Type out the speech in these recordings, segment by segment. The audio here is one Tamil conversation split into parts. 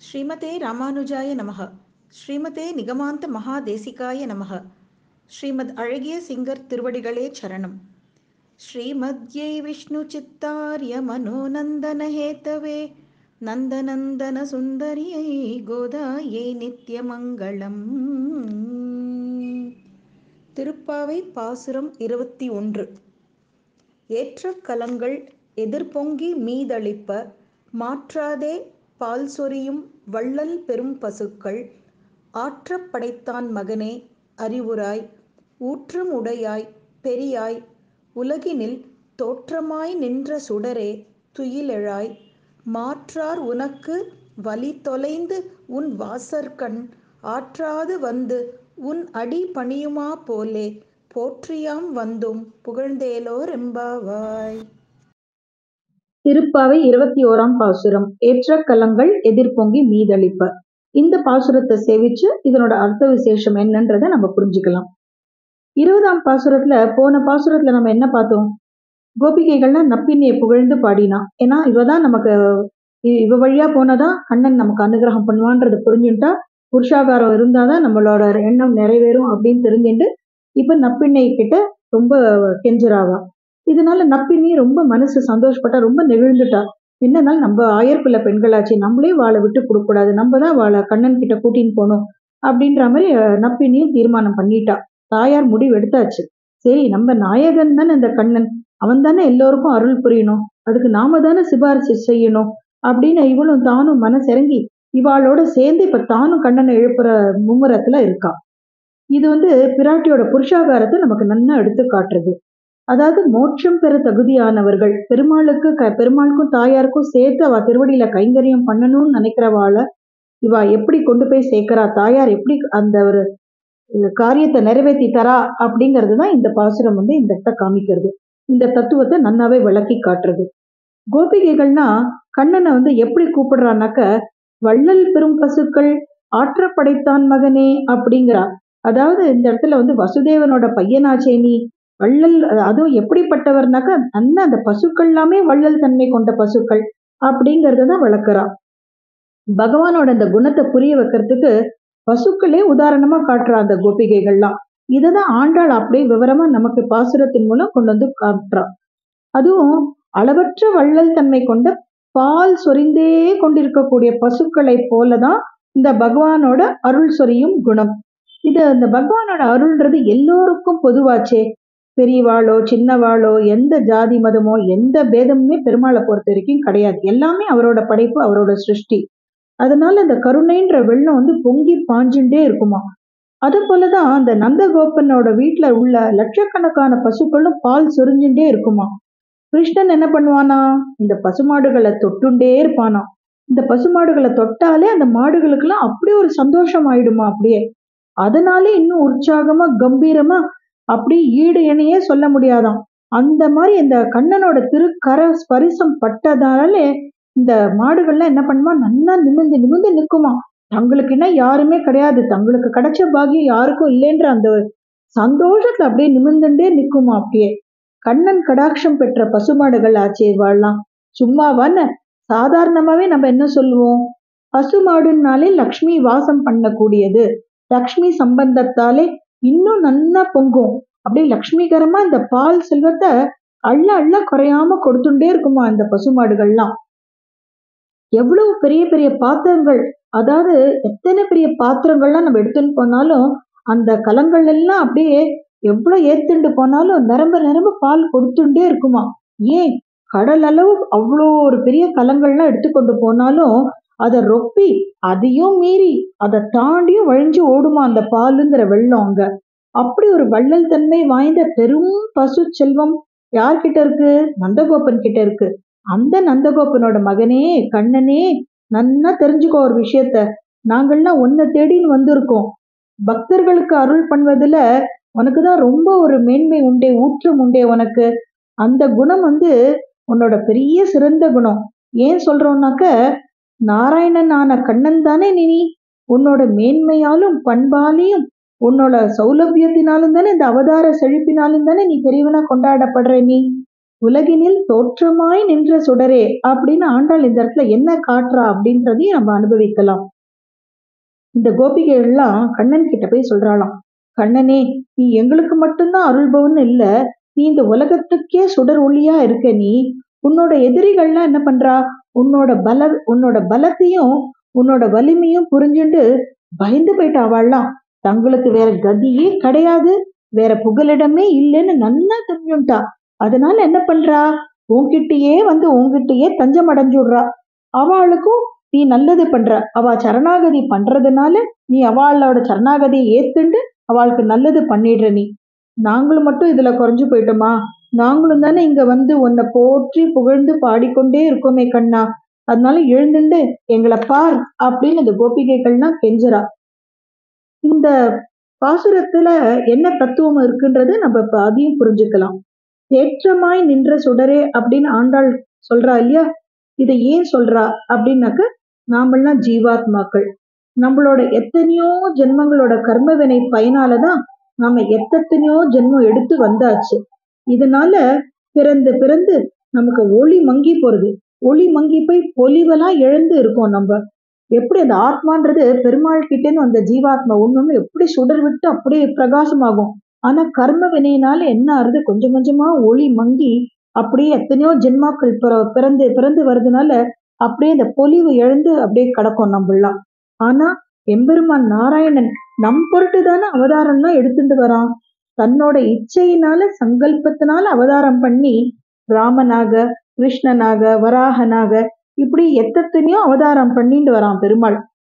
ஸ்ரீமதே ராமானுஜாய நமக ஸ்ரீமதே நிகமாந்த மகாதேசிகாய நமக ஸ்ரீமத் அழகிய சிங்கர் திருவடிகளே சரணம் ஸ்ரீமத்யை விஷ்ணு சித்தாரிய மனோநந்தன ஹேத்தவே நந்தநந்தன சுந்தரியை கோதாயை நித்யமங்களம் திருப்பாவை பாசுரம் இருபத்தி ஒன்று ஏற்ற கலங்கள் எதிர்பொங்கி மீதளிப்ப மாற்றாதே பால் சொரியும் வள்ளல் பெரும் பசுக்கள் ஆற்றப் படைத்தான் மகனே அறிவுராய் ஊற்றம் உடையாய் பெரியாய் உலகினில் தோற்றமாய் நின்ற சுடரே துயிலெழாய் மாற்றார் உனக்கு வலி தொலைந்து உன் வாசற்கண் ஆற்றாது வந்து உன் அடி பணியுமா போலே போற்றியாம் வந்தோம் புகழ்ந்தேலோர் எம்பாவாய் திருப்பாவை இருபத்தி ஓராம் பாசுரம் ஏற்ற கலங்கள் எதிர்பொங்கி மீதளிப்ப இந்த பாசுரத்தை சேவிச்சு இதனோட அர்த்த விசேஷம் என்னன்றதை நம்ம புரிஞ்சுக்கலாம் இருபதாம் பாசுரத்துல போன பாசுரத்துல நம்ம என்ன பார்த்தோம் கோபிகைகள்லாம் நப்பினியை புகழ்ந்து பாடினா ஏன்னா இவதான் நமக்கு இ- இவ வழியா போனாதான் கண்ணன் நமக்கு அனுகிரகம் பண்ணுவான்றதை புரிஞ்சுட்டா புருஷாகாரம் இருந்தாதான் நம்மளோட எண்ணம் நிறைவேறும் அப்படின்னு தெரிஞ்சுட்டு இப்ப நப்பிண்ணை கிட்ட ரொம்ப கெஞ்சுறாவா இதனால நப்பினி ரொம்ப மனசு சந்தோஷப்பட்டா ரொம்ப நெகிழ்ந்துட்டா என்னன்னா நம்ம ஆயர்குல பெண்களாச்சு நம்மளே வாழை விட்டு கொடுக்கக்கூடாது நம்ம தான் வாழை கண்ணன் கிட்ட கூட்டின்னு போகணும் அப்படின்ற மாதிரி அஹ், நப்பினியும் தீர்மானம் பண்ணிட்டா தாயார் முடிவு எடுத்தாச்சு சரி நம்ம நாயகன் தானே இந்த கண்ணன் அவன் தானே எல்லோருக்கும் அருள் புரியணும் அதுக்கு நாம தானே சிபாரிசு செய்யணும் அப்படின்னு இவளும் தானும் மனசிறங்கி இவாளோட சேர்ந்து இப்ப தானும் கண்ணனை எழுப்புற மும்முரத்துல இருக்கா இது வந்து பிராட்டியோட புருஷாகாரத்தை நமக்கு நன்னா எடுத்து காட்டுறது அதாவது மோட்சம் பெற தகுதியானவர்கள் பெருமாளுக்கு க பெருமாளுக்கும் தாயாருக்கும் சேர்த்து அவ திருவடியில கைங்கரியம் பண்ணணும்னு நினைக்கிறவாள இவா எப்படி கொண்டு போய் சேர்க்கிறா தாயார் எப்படி அந்த ஒரு அஹ், காரியத்தை நிறைவேற்றி தரா அப்படிங்கிறது தான் இந்த பாசுரம் வந்து இந்த இடத்த காமிக்கிறது இந்த தத்துவத்தை நன்னாவே விளக்கி காட்டுறது கோபிகைகள்னா கண்ணனை வந்து எப்படி கூப்பிடுறான்னாக்க வள்ளல் பெரும் பசுக்கள் ஆற்ற படைத்தான் மகனே அப்படிங்கிறா அதாவது இந்த இடத்துல வந்து வசுதேவனோட பையனாச்சே நீ வள்ளல் அஹ் அதுவும் எப்படிப்பட்டவர்னாக்கா நல்ல அந்த பசுக்கள் எல்லாமே வள்ளல் தன்மை கொண்ட பசுக்கள் அப்படிங்கறத தான் விளக்குறா பகவானோட அந்த குணத்தை புரிய வைக்கிறதுக்கு பசுக்களே உதாரணமா காட்டுறா அந்த கோபிகைகள்லாம் இததான் ஆண்டாள் அப்படியே விவரமா நமக்கு பாசுரத்தின் மூலம் கொண்டு வந்து காட்டுறா அதுவும் அளவற்ற வள்ளல் தன்மை கொண்ட பால் சொரிந்தே கொண்டிருக்கக்கூடிய பசுக்களை போலதான் இந்த பகவானோட அருள் சொரியும் குணம் இது அந்த பகவானோட அருள்ன்றது எல்லோருக்கும் பொதுவாச்சே பெரியவாளோ சின்னவாளோ எந்த ஜாதி மதமோ எந்த பேதமுமே பெருமாளை பொறுத்த வரைக்கும் கிடையாது எல்லாமே அவரோட படைப்பு அவரோட சிருஷ்டி அதனால இந்த கருணைன்ற வெள்ளம் வந்து பொங்கி பாஞ்சுட்டே இருக்குமா அது போலதான் அந்த நந்தகோபனோட வீட்டுல உள்ள லட்சக்கணக்கான பசுக்களும் பால் சொரிஞ்சுட்டே இருக்குமா கிருஷ்ணன் என்ன பண்ணுவானா இந்த பசுமாடுகளை தொட்டுண்டே இருப்பானா இந்த பசுமாடுகளை தொட்டாலே அந்த மாடுகளுக்கெல்லாம் அப்படியே ஒரு சந்தோஷம் ஆயிடுமா அப்படியே அதனாலே இன்னும் உற்சாகமா கம்பீரமா அப்படி ஈடு இணையே சொல்ல முடியாதாம் அந்த மாதிரி இந்த கண்ணனோட திருக்கர ஸ்பரிசம் பட்டதாலே இந்த மாடுகள்லாம் என்ன பண்ணுமா நல்லா நிமிர்ந்து நிமிர்ந்து நிக்குமா தங்களுக்கு என்ன யாருமே கிடையாது தங்களுக்கு கிடைச்ச பாக்கியம் யாருக்கும் இல்லைன்ற அந்த சந்தோஷத்தை அப்படியே நிமிர்ந்துட்டே நிக்குமா அப்படியே கண்ணன் கடாட்சம் பெற்ற பசுமாடுகள் ஆச்சே வாழலாம் சும்மாவான சாதாரணமாவே நம்ம என்ன சொல்லுவோம் பசுமாடுனாலே லக்ஷ்மி வாசம் பண்ணக்கூடியது லக்ஷ்மி சம்பந்தத்தாலே இன்னும் நல்லா பொங்கும் அப்படியே லக்ஷ்மிகரமா இந்த பால் செல்வத்தை அள்ள அள்ள குறையாம கொடுத்துட்டே இருக்குமா இந்த பசுமாடுகள்லாம் எவ்வளவு பெரிய பெரிய பாத்திரங்கள் அதாவது எத்தனை பெரிய பாத்திரங்கள்லாம் நம்ம எடுத்துன்னு போனாலும் அந்த கலங்கள் எல்லாம் அப்படியே எவ்வளவு ஏத்துண்டு போனாலும் நிரம்ப நிரம்ப பால் கொடுத்துட்டே இருக்குமா ஏன் கடல் அளவு அவ்வளோ ஒரு பெரிய கலங்கள்லாம் எடுத்துக்கொண்டு போனாலும் அதை ரொப்பி அதையும் மீறி அதை தாண்டியும் வழிஞ்சு ஓடுமா அந்த பாலுங்கிற வெள்ளம் அங்க அப்படி ஒரு வள்ளல் தன்மை வாய்ந்த பெரும் பசு செல்வம் யார்கிட்ட இருக்கு நந்தகோபன் கிட்ட இருக்கு அந்த நந்தகோபனோட மகனே கண்ணனே நன்னா தெரிஞ்சுக்கோ ஒரு விஷயத்த நாங்கள்லாம் உன்னை தேடின்னு வந்திருக்கோம் பக்தர்களுக்கு அருள் பண்ணுவதுல உனக்கு தான் ரொம்ப ஒரு மேன்மை உண்டே ஊற்றம் உண்டே உனக்கு அந்த குணம் வந்து உன்னோட பெரிய சிறந்த குணம் ஏன் சொல்றோம்னாக்க நாராயணன் ஆன கண்ணன் தானே நீ உன்னோட மேன்மையாலும் பண்பாலையும் உன்னோட சௌலபியத்தினாலும் தானே இந்த அவதார செழிப்பினாலும் தானே நீ பெரியவனா கொண்டாடப்படுற நீ உலகினில் தோற்றமாய் நின்ற சுடரே அப்படின்னு ஆண்டாள் இந்த இடத்துல என்ன காட்டுறா அப்படின்றதையும் நம்ம அனுபவிக்கலாம் இந்த கோபிகைகள்லாம் கண்ணன் கிட்ட போய் சொல்றாளாம் கண்ணனே நீ எங்களுக்கு மட்டும்தான் அருள்பவன் இல்ல நீ இந்த உலகத்துக்கே சுடர் ஒளியா இருக்க நீ உன்னோட எதிரிகள்லாம் என்ன பண்றா உன்னோட பல உன்னோட பலத்தையும் உன்னோட வலிமையும் புரிஞ்சுண்டு பயந்து போயிட்டா அவள்லாம் தங்களுக்கு வேற கதியே கிடையாது வேற புகலிடமே இல்லைன்னு நல்லா தெரிஞ்சுட்டா அதனால என்ன பண்றா உன்கிட்டயே வந்து உன்கிட்டயே தஞ்சம் அடைஞ்சுடுறா அவளுக்கும் நீ நல்லது பண்ற அவ சரணாகதி பண்றதுனால நீ அவளோட சரணாகதியை ஏத்துண்டு அவளுக்கு நல்லது பண்ணிடுற நீ நாங்களும் மட்டும் இதுல குறைஞ்சு போயிட்டோமா நாங்களும் தானே இங்க வந்து உன்னை போற்றி புகழ்ந்து பாடிக்கொண்டே இருக்கோமே கண்ணா அதனால எழுந்துண்டு எங்களை பார் அப்படின்னு இந்த கோபிகைகள்லாம் கெஞ்சரா இந்த பாசுரத்துல என்ன தத்துவம் இருக்குன்றது நம்ம இப்ப அதையும் புரிஞ்சுக்கலாம் தேற்றமாய் நின்ற சுடரே அப்படின்னு ஆண்டாள் சொல்றா இல்லையா இதை ஏன் சொல்றா அப்படின்னாக்க நாமெல்லாம் ஜீவாத்மாக்கள் நம்மளோட எத்தனையோ ஜென்மங்களோட கர்மவினை பயனாலதான் நாம எத்தனையோ ஜென்மம் எடுத்து வந்தாச்சு இதனால பிறந்து பிறந்து நமக்கு ஒளி மங்கி போறது ஒளி மங்கி போய் பொலிவெல்லாம் இழந்து இருக்கோம் நம்ம எப்படி அந்த ஆத்மான்றது பெருமாள் கிட்டேன்னு அந்த ஜீவாத்மா ஒண்ணு எப்படி சுடர் விட்டு அப்படியே பிரகாசமாகும் ஆனா கர்ம வினையினால என்ன ஆறுது கொஞ்சம் கொஞ்சமா ஒளி மங்கி அப்படியே எத்தனையோ ஜென்மாக்கள் பிறந்து பிறந்து வருதுனால அப்படியே இந்த பொலிவு எழுந்து அப்படியே கிடக்கும் நம்மளாம் ஆனா எம்பெருமான் நாராயணன் நம் பொருட்டு தானே அவதாரம்லாம் எடுத்துட்டு வரான் தன்னோட இச்சையினால சங்கல்பத்தினால அவதாரம் பண்ணி ராமனாக கிருஷ்ணனாக வராகனாக இப்படி எத்தனையோ அவதாரம் பண்ணிட்டு வரான் பெருமாள்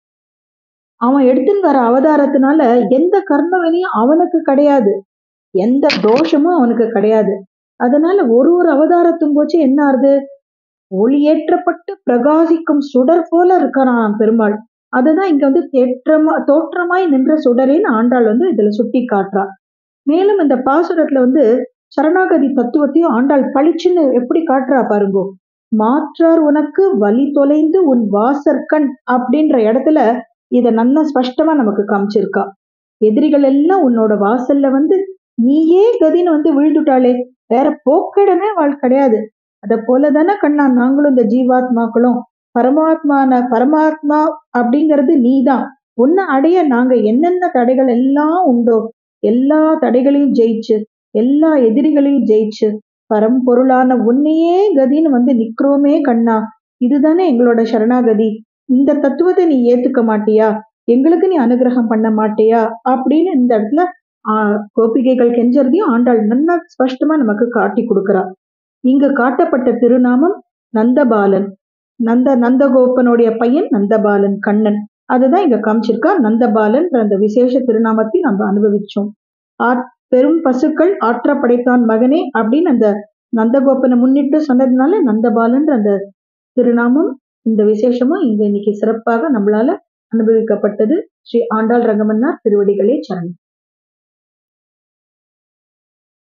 அவன் எடுத்துன்னு வர அவதாரத்தினால எந்த கர்மவினையும் அவனுக்கு கிடையாது எந்த தோஷமும் அவனுக்கு கிடையாது அதனால ஒரு ஒரு அவதாரத்தும் போச்சு என்ன ஆறுது ஒளியேற்றப்பட்டு பிரகாசிக்கும் சுடர் போல இருக்கிறான் பெருமாள் அதுதான் இங்க வந்து தேற்றமா தோற்றமாய் நின்ற சுடரேன்னு ஆண்டாள் வந்து இதுல சுட்டி காட்டுறா மேலும் இந்த பாசுரத்துல வந்து சரணாகதி தத்துவத்தையும் ஆண்டாள் பளிச்சுன்னு எப்படி காட்டுறா பாருங்கோ மாற்றார் உனக்கு வழி தொலைந்து உன் வாசற்கண் அப்படின்ற இடத்துல இத நல்லா ஸ்பஷ்டமா நமக்கு காமிச்சிருக்கா எதிரிகள் எல்லாம் உன்னோட வாசல்ல வந்து நீயே கதின்னு வந்து விழுந்துட்டாளே வேற போக்கிடமே வாழ் கிடையாது அத போலதானே கண்ணா நாங்களும் இந்த ஜீவாத்மாக்களும் பரமாத்மான பரமாத்மா அப்படிங்கிறது நீதான் உன்னை அடைய நாங்க என்னென்ன தடைகள் எல்லாம் உண்டோ எல்லா தடைகளையும் ஜெயிச்சு எல்லா எதிரிகளையும் ஜெயிச்சு பரம்பொருளான உன்னையே கதின்னு வந்து நிக்கிறோமே கண்ணா இதுதானே எங்களோட சரணாகதி இந்த தத்துவத்தை நீ ஏத்துக்க மாட்டியா எங்களுக்கு நீ அனுகிரகம் பண்ண மாட்டியா அப்படின்னு இந்த இடத்துல ஆஹ் கோபிகைகள் கெஞ்சறதையும் ஆண்டாள் நல்லா ஸ்பஷ்டமா நமக்கு காட்டி கொடுக்கிறா இங்க காட்டப்பட்ட திருநாமம் நந்தபாலன் நந்த நந்தகோப்பனுடைய பையன் நந்தபாலன் கண்ணன் அதுதான் இங்க காமிச்சிருக்கா நந்தபாலன் அந்த விசேஷ திருநாமத்தை நம்ம அனுபவிச்சோம் பெரும் பசுக்கள் ஆற்ற படைத்தான் மகனே அப்படின்னு அந்த நந்தகோப்பனை முன்னிட்டு சொன்னதுனால நந்தபாலன்ற அந்த திருநாமம் இந்த விசேஷமும் இங்க இன்னைக்கு சிறப்பாக நம்மளால அனுபவிக்கப்பட்டது ஸ்ரீ ஆண்டாள் ரங்கமன்னார் திருவடிகளே சரணம்